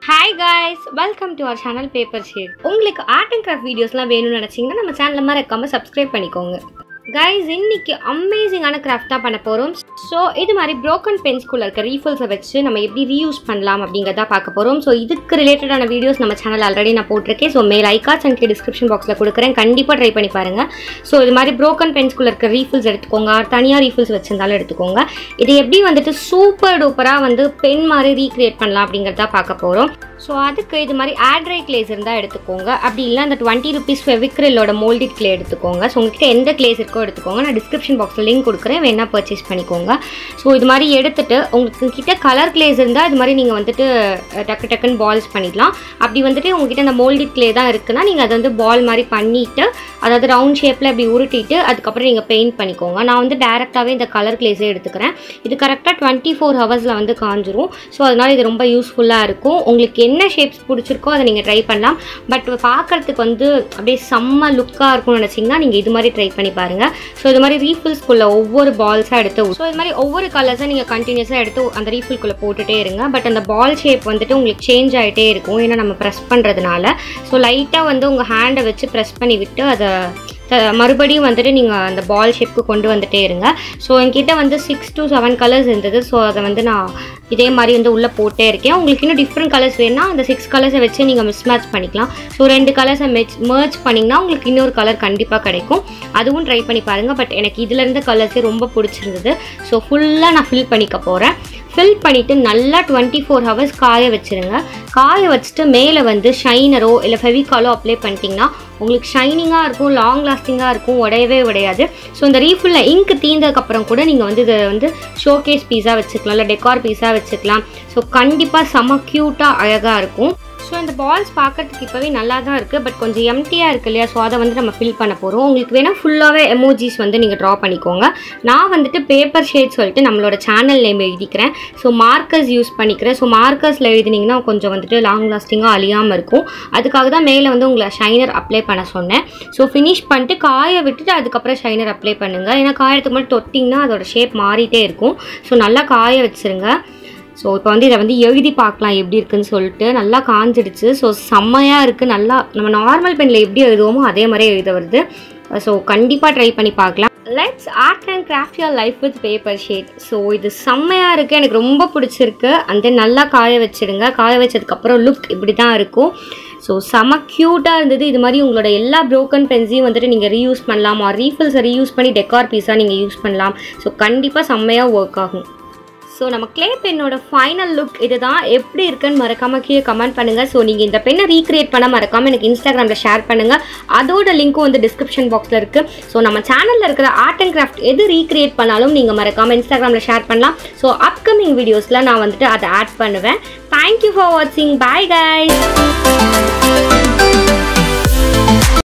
hi guys welcome to our channel paper shade உங்களுக்கு art and craft வீடியோஸ்லாம் வேணும்னு நினச்சிங்கன்னா நம்ம சேனலில் மறக்காமல் சப்ஸ்கிரைப் பண்ணிக்கோங்க கைஸ் இன்னைக்கு அமேசிங்கான கிராஃப்ட் தான் பண்ண போகிறோம் ஸோ இது மாதிரி broken பென்ஸ்குள்ளே இருக்க ரீஃபில்ஸை வச்சு நம்ம எப்படி ரீயூஸ் பண்ணலாம் அப்படிங்கிறத பார்க்க போகிறோம் ஸோ இதுக்கு ரிலேட்டடான வீடியோஸ் நம்ம சேனல் ஆல்ரெடி நான் போட்டிருக்கேன் ஸோ மேல் ஐகார்ட்ஸ் அண்ட் டிஸ்கிரிப்ஷன் பாக்ஸில் கொடுக்குறேன் கண்டிப்பாக ட்ரை பண்ணி பாருங்கள் ஸோ இது மாதிரி broken பென்ஸ்குள்ளே இருக்க ரீஃபில்ஸ் எடுத்துக்கோங்க தனியாக ரீஃபில்ஸ் வச்சிருந்தாலும் எடுத்துக்கோங்க இது எப்படி வந்துட்டு சூப்பர் டூப்பராக வந்து பென் மாதிரி ரீக்ரியேட் பண்ணலாம் அப்படிங்கிறத பார்க்க போகிறோம் ஸோ அதுக்கு இது மாதிரி ஆட்ரை கிளேஸ் இருந்தால் எடுத்துக்கோங்க அப்படி இல்லை அந்த டுவெண்ட்டி ருபீஸ் ஃபெவிக்ரிலோட மோல்டிட் கிளே எடுத்துக்கோங்க ஸோ உங்ககிட்ட எந்த கிளேஸ் இருக்கோ எடுத்துக்கோங்க நான் டிஸ்கிரிப்ஷன் பாக்ஸில் லிங்க் கொடுக்குறேன் வேணால் பர்ச்சேஸ் பண்ணிக்கோங்க ஸோ இது மாதிரி எடுத்துட்டு உங்களுக்கு கிட்ட கலர் கிளேஸ் இருந்தால் இது மாதிரி நீங்கள் வந்துட்டு அஹ், டக்கு டக்குன்னு பால்ஸ் பண்ணிடலாம் அப்படி வந்துட்டு உங்ககிட்ட அந்த மோல்டிட் கிளே தான் இருக்குன்னா நீங்கள் அதை வந்து பால் மாதிரி பண்ணிவிட்டு அதாவது ரவுண்ட் ஷேப்பில் அப்படி உருட்டிட்டு அதுக்கப்புறம் நீங்கள் பெயிண்ட் பண்ணிக்கோங்க நான் வந்து டேரெக்டாகவே இந்த கலர் கிளேஸே எடுத்துக்கிறேன் இது கரெக்டாக டுவெண்ட்டி ஃபோர் ஹவர்ஸில் வந்து காஞ்சிரும் ஸோ அதனால் இது ரொம்ப யூஸ்ஃபுல்லாக இருக்கும் உங்களுக்கு என்ன ஷேப்ஸ் பிடிச்சிருக்கோ அதை நீங்கள் ட்ரை பண்ணலாம் பட் பார்க்குறதுக்கு வந்து அப்படியே செம்ம லுக்காக இருக்கும்னு நினச்சிங்கன்னா நீங்கள் இது மாதிரி ட்ரை பண்ணி பாருங்கள் ஸோ இது மாதிரி ரீஃபில்ஸ்குள்ளே ஒவ்வொரு பால்ஸாக எடுத்து ஸோ இது மாதிரி ஒவ்வொரு கலர்ஸை நீங்கள் கண்டினியூஸாக எடுத்து அந்த ரீஃபில்குள்ளே போட்டுகிட்டே இருங்க பட் அந்த பால் ஷேப் வந்துட்டு உங்களுக்கு சேஞ்ச் ஆகிட்டே இருக்கும் ஏன்னா நம்ம ப்ரெஸ் பண்ணுறதுனால ஸோ லைட்டாக வந்து உங்கள் ஹேண்டை வச்சு ப்ரெஸ் பண்ணி விட்டு அதை த- மறுபடியும் வந்துட்டு நீங்கள் அந்த பால் ஷேப்க்கு கொண்டு வந்துட்டே இருங்க ஸோ என்கிட்ட வந்து சிக்ஸ் to செவன் கலர்ஸ் இருந்தது ஸோ அதை வந்து நான் இதே மாதிரி வந்து உள்ளே போட்டே இருக்கேன் உங்களுக்கு இன்னும் டிஃப்ரெண்ட் கலர்ஸ் வேணும்னா அந்த சிக்ஸ் கலர்ஸை வச்சு நீங்கள் மிஸ் மேட்ச் பண்ணிக்கலாம் ஸோ ரெண்டு கலர்ஸை மெச் merge பண்ணிங்கன்னா உங்களுக்கு இன்னொரு கலர் கண்டிப்பாக கிடைக்கும் அதுவும் ட்ரை பண்ணி பாருங்கள் பட் எனக்கு இதுல இருந்த கலர்ஸே ரொம்ப பிடிச்சிருந்தது ஸோ ஃபுல்லாக நான் ஃபில் பண்ணிக்க போகிறேன் ஃபில் பண்ணிவிட்டு நல்லா டுவெண்ட்டி ஃபோர் ஹவர்ஸ் காய வச்சுருங்க காய வச்சுட்டு மேலே வந்து ஷைனரோ இல்லை ஃபெவிகாலோ அப்ளை பண்ணிட்டீங்கன்னா உங்களுக்கு ஷைனிங்காக இருக்கும் லாங் லாஸ்டிங்காக இருக்கும் உடையவே உடையாது ஸோ இந்த ரீஃபில்ல இங்க் தீர்ந்ததுக்கப்புறம் கூட நீங்கள் வந்து இதை வந்து ஷோகேஸ் பீஸாக வச்சுக்கலாம் இல்லை டெக்கார் பீஸாக வச்சுக்கலாம் ஸோ கண்டிப்பாக செம க்யூட்டாக அழகாக இருக்கும் ஸோ இந்த பால்ஸ் பார்க்கறதுக்கு இப்போவே நல்லா தான் இருக்குது பட் கொஞ்சம் எம்டியாக இருக்கு இல்லையா ஸோ அதை வந்து நம்ம ஃபில் பண்ண போகிறோம் உங்களுக்கு வேணால் ஃபுல்லாகவே எமோஜிஸ் வந்து நீங்கள் ட்ரா பண்ணிக்கோங்க நான் வந்துட்டு பேப்பர் ஷேட் சொல்லிட்டு நம்மளோட சேனல் நேம் எழுதிக்கிறேன் ஸோ மார்க்கர்ஸ் யூஸ் பண்ணிக்கிறேன் ஸோ மார்க்கர்ஸில் எழுதினீங்கன்னா கொஞ்சம் வந்துட்டு லாங் லாஸ்டிங்காக அழியாமல் இருக்கும் அதுக்காக தான் மேலே வந்து உங்களை ஷைனர் அப்ளை பண்ண சொன்னேன் ஸோ ஃபினிஷ் பண்ணிட்டு காய விட்டுட்டு அதுக்கப்புறம் ஷைனர் அப்ளை பண்ணுங்கள் ஏன்னா காயத்துக்கு மட்டும் தொட்டிங்கன்னா அதோட ஷேப் மாறிட்டே இருக்கும் ஸோ நல்லா காய வச்சுருங்க ஸோ இப்போ வந்து இதை வந்து எழுதி பார்க்கலாம் எப்படி இருக்குன்னு சொல்லிட்டு நல்லா காஞ்சிடுச்சு ஸோ செம்மையாக இருக்குது நல்லா நம்ம நார்மல் பெனில் எப்படி எழுதுவோமோ அதே மாதிரியே எழுத வருது ஸோ கண்டிப்பாக ட்ரை பண்ணி பார்க்கலாம் let's art and craft your life with paper shade so இது செம்மையாக இருக்குது எனக்கு ரொம்ப பிடிச்சிருக்கு அந்த நல்லா காய வச்சிடுங்க காய வச்சதுக்கப்புறம் லுக் இப்படி தான் இருக்கும் ஸோ செம க்யூட்டாக இருந்தது இது மாதிரி உங்களோட எல்லா broken பென்ஸையும் வந்துட்டு நீங்கள் ரீயூஸ் பண்ணலாம் ரீஃபில்ஸை ரீயூஸ் பண்ணி டெக்கார் பீஸாக நீங்கள் யூஸ் பண்ணலாம் ஸோ கண்டிப்பாக செம்மையாக ஒர்க் ஆகும் ஸோ நம்ம க்ளே பென்னோட ஃபைனல் லுக் இதுதான் எப்படி இருக்குன்னு மறக்காமல் கீழே கமெண்ட் பண்ணுங்கள் ஸோ நீங்கள் இந்த பெண்ணை ரீக்ரியேட் பண்ண மறக்காமல் எனக்கு இன்ஸ்டாகிராமில் ஷேர் பண்ணுங்கள் அதோட லிங்க்கும் வந்து டிஸ்கிரிப்ஷன் பாக்ஸில் இருக்குது ஸோ நம்ம சேனலில் இருக்கிற ஆர்ட் அண்ட் கிராஃப்ட் எது ரீக்ரியேட் பண்ணாலும் நீங்கள் மறக்காமல் இன்ஸ்டாகிராமில் ஷேர் பண்ணலாம் ஸோ அப்கமிங் வீடியோஸில் நான் வந்துட்டு அதை ஆட் பண்ணுவேன் தேங்க்யூ ஃபார் வாட்சிங் பாய் guys